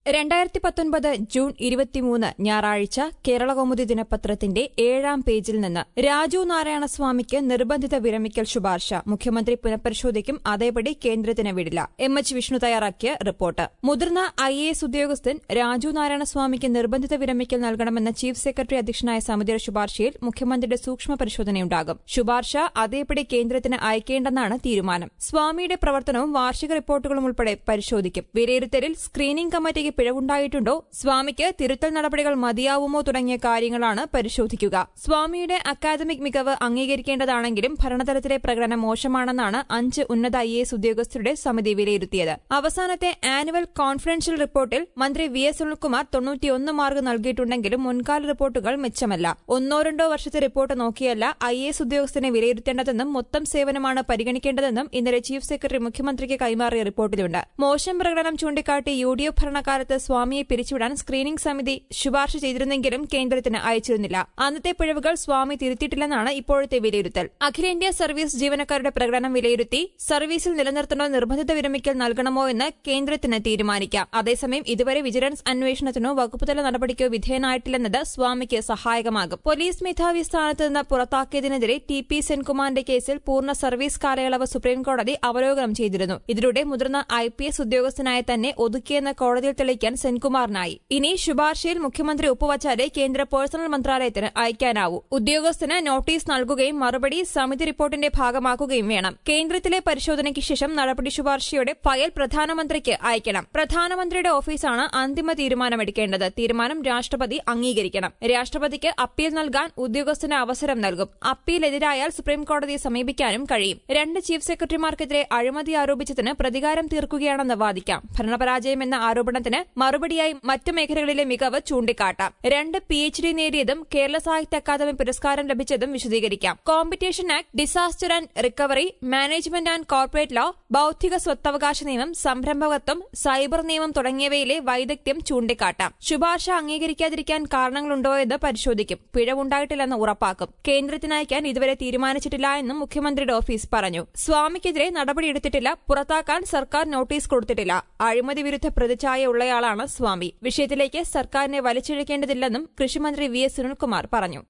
രണ്ടായിരത്തി പത്തൊൻപത് ജൂൺ ഇരുപത്തിമൂന്ന് ഞായറാഴ്ച കേരളകൗമുദി ദിനപത്രത്തിന്റെ ഏഴാം പേജിൽ നിന്ന് രാജു നാരായണസ്വാമിക്ക് നിർബന്ധിത വിരമിക്കൽ ശുപാർശ മുഖ്യമന്ത്രി പുനഃപരിശോധിക്കും അതേപടി കേന്ദ്രത്തിന് വിടില്ല എം എച്ച് വിഷ്ണു തയ്യാറാക്കിയ റിപ്പോർട്ട് മുതിർന്ന ഐ എ എസ് ഉദ്യോഗസ്ഥൻ രാജു നാരായണസ്വാമിക്ക് നിർബന്ധിത വിരമിക്കൽ നൽകണമെന്ന ചീഫ് സെക്രട്ടറി അധ്യക്ഷനായ സമിതിയുടെ ശുപാർശയിൽ മുഖ്യമന്ത്രിയുടെ സൂക്ഷ്മ പരിശോധനയുണ്ടാകും ശുപാർശ അതേപടി കേന്ദ്രത്തിന് അയക്കേണ്ടെന്നാണ് തീരുമാനം സ്വാമിയുടെ പ്രവർത്തനവും വാർഷിക റിപ്പോർട്ടുകളും ഉൾപ്പെടെ പരിശോധിക്കും വിലയിരുത്തലിൽ സ്ക്രീനിംഗ് കമ്മിറ്റിക്ക് പിഴവുണ്ടായിട്ടുണ്ടോ സ്വാമിക്ക് തിരുത്തൽ നടപടികൾ മതിയാവുമോ തുടങ്ങിയ കാര്യങ്ങളാണ് പരിശോധിക്കുക സ്വാമിയുടെ അക്കാദമിക് മികവ് അംഗീകരിക്കേണ്ടതാണെങ്കിലും ഭരണതലത്തിലെ പ്രകടനം മോശമാണെന്നാണ് അഞ്ച് ഉന്നത ഐ എസ് ഉദ്യോഗസ്ഥരുടെ സമിതി വിലയിരുത്തിയത് അവസാനത്തെ ആനുവൽ കോൺഫിഡൻഷ്യൽ റിപ്പോർട്ടിൽ മന്ത്രി വി എസ് സുനിൽകുമാർ തൊണ്ണൂറ്റിയൊന്ന് മാർക്ക് നൽകിയിട്ടുണ്ടെങ്കിലും മുൻകാല റിപ്പോർട്ടുകൾ മെച്ചമല്ല ഒന്നോ രണ്ടോ വർഷത്തെ റിപ്പോർട്ട് നോക്കിയല്ല ഐ എസ് ഉദ്യോഗസ്ഥനെ വിലയിരുത്തേണ്ടതെന്നും മൊത്തം സേവനമാണ് പരിഗണിക്കേണ്ടതെന്നും ഇന്നലെ ചീഫ് സെക്രട്ടറി മുഖ്യമന്ത്രിക്ക് കൈമാറിയ റിപ്പോർട്ടിലുണ്ട് മോശം പ്രകടനം ചൂണ്ടിക്കാട്ടി യു ഡി എഫ് ഭരണകാലത്ത് സ്വാമിയെ പിരിച്ചുവിടാൻ സ്ക്രീനിംഗ് സമിതി ശുപാർശ ചെയ്തിരുന്നെങ്കിലും കേന്ദ്രത്തിന് അയച്ചിരുന്നില്ല അന്നത്തെ പിഴവുകൾ സ്വാമി തിരുത്തിയിട്ടില്ലെന്നാണ് ഇപ്പോഴത്തെ വിലയിരുത്തൽ അഖിലേന്ത്യാ സർവീസ് ജീവനക്കാരുടെ പ്രകടനം വിലയിരുത്തി സർവീസിൽ നിർത്തണോ നിർബന്ധിത വിരമിക്കൽ നൽകണമോ എന്ന് കേന്ദ്രത്തിന് തീരുമാനിക്കാം അതേസമയം ഇതുവരെ വിജിലൻസ് അന്വേഷണത്തിനോ വകുപ്പുതല നടപടിക്കോ വിധേയനായിട്ടില്ലെന്നത് സ്വാമിക്ക് സഹായകമാകും പോലീസ് മേധാവി സ്ഥാനത്ത് നിന്ന് പുറത്താക്കിയതിനെതിരെ ടി പി സെൻകുമാറിന്റെ കേസിൽ പൂർണ്ണ സർവീസ് കാലയളവ് സുപ്രീംകോടതി അവലോകനം ചെയ്തിരുന്നു ഇതിലൂടെ മുതിർന്ന ഐ പി എസ് ഉദ്യോഗസ്ഥനായ തന്നെ ഒതുക്കിയെന്ന് കോടതിയിൽ തെളിയിക്കാൻ സെൻകുമാറിനായി ഇനി ശുപാർശയിൽ മുഖ്യമന്ത്രി ഒപ്പുവച്ചാലേ കേന്ദ്ര പേഴ്സണൽ മന്ത്രാലയത്തിന് അയക്കാനാവൂ ഉദ്യോഗസ്ഥന് നോട്ടീസ് നൽകുകയും മറുപടി സമിതി റിപ്പോർട്ടിന്റെ ഭാഗമാക്കുകയും വേണം കേന്ദ്രത്തിലെ പരിശോധനയ്ക്ക് ശേഷം നടപടി ശുപാർശയുടെ ഫയൽ പ്രധാനമന്ത്രിക്ക് അയക്കണം പ്രധാനമന്ത്രിയുടെ ഓഫീസാണ് അന്തിമ തീരുമാനമെടുക്കേണ്ടത് തീരുമാനം രാഷ്ട്രപതി അംഗീകരിക്കണം രാഷ്ട്രപതിക്ക് അപ്പീൽ നൽകാൻ ഉദ്യോഗസ്ഥന് അവസരം നൽകും അപ്പീൽ എതിരായാൽ സുപ്രീംകോടതിയെ സമീപിക്കാനും കഴിയും രണ്ട് ചീഫ് സെക്രട്ടറിമാർക്കെതിരെ അഴിമതി ആരോപിച്ചതിന് പ്രതികാരം തീർക്കുകയാണെന്ന് വാദിക്കാം ഭരണപരാജയമെന്ന ആരോപണത്തിന് മറുപടിയായി മറ്റു മേഖലകളിലെ മികവ് ചൂണ്ടിക്കാട്ടാം രണ്ട് പി എച്ച് ഡി നേടിയതും കേരള സാഹിത്യ അക്കാദമി പുരസ്കാരം ലഭിച്ചതും വിശദീകരിക്കാം competition act disaster and recovery management and corporate law ബൌദ്ധിക സ്വത്തവകാശ നിയമം സംരംഭകത്വം സൈബർ നിയമം തുടങ്ങിയവയിലെ വൈദഗ്ധ്യം ചൂണ്ടിക്കാട്ടാം ശുപാർശ അംഗീകരിക്കാതിരിക്കാൻ കാരണങ്ങളുണ്ടോയെന്ന് പരിശോധിക്കും പിഴവുണ്ടായിട്ടില്ലെന്ന് ഉറപ്പാക്കും കേന്ദ്രത്തിന് അയക്കാൻ ഇതുവരെ തീരുമാനിച്ചിട്ടില്ല എന്നും മുഖ്യമന്ത്രിയുടെ ഓഫീസ് പറഞ്ഞു സ്വാമിക്കെതിരെ നടപടിയെടുത്തിട്ടില്ല പുറത്താക്കാൻ സർക്കാർ നോട്ടീസ് കൊടുത്തിട്ടില്ല അഴിമതി വിരുദ്ധ പ്രതിച്ഛായ ഉള്ളയാളാണ് സ്വാമി വിഷയത്തിലേക്ക് സർക്കാരിനെ വലിച്ചിഴക്കേണ്ടതില്ലെന്നും കൃഷിമന്ത്രി വി എസ് സുനിൽകുമാർ പറഞ്ഞു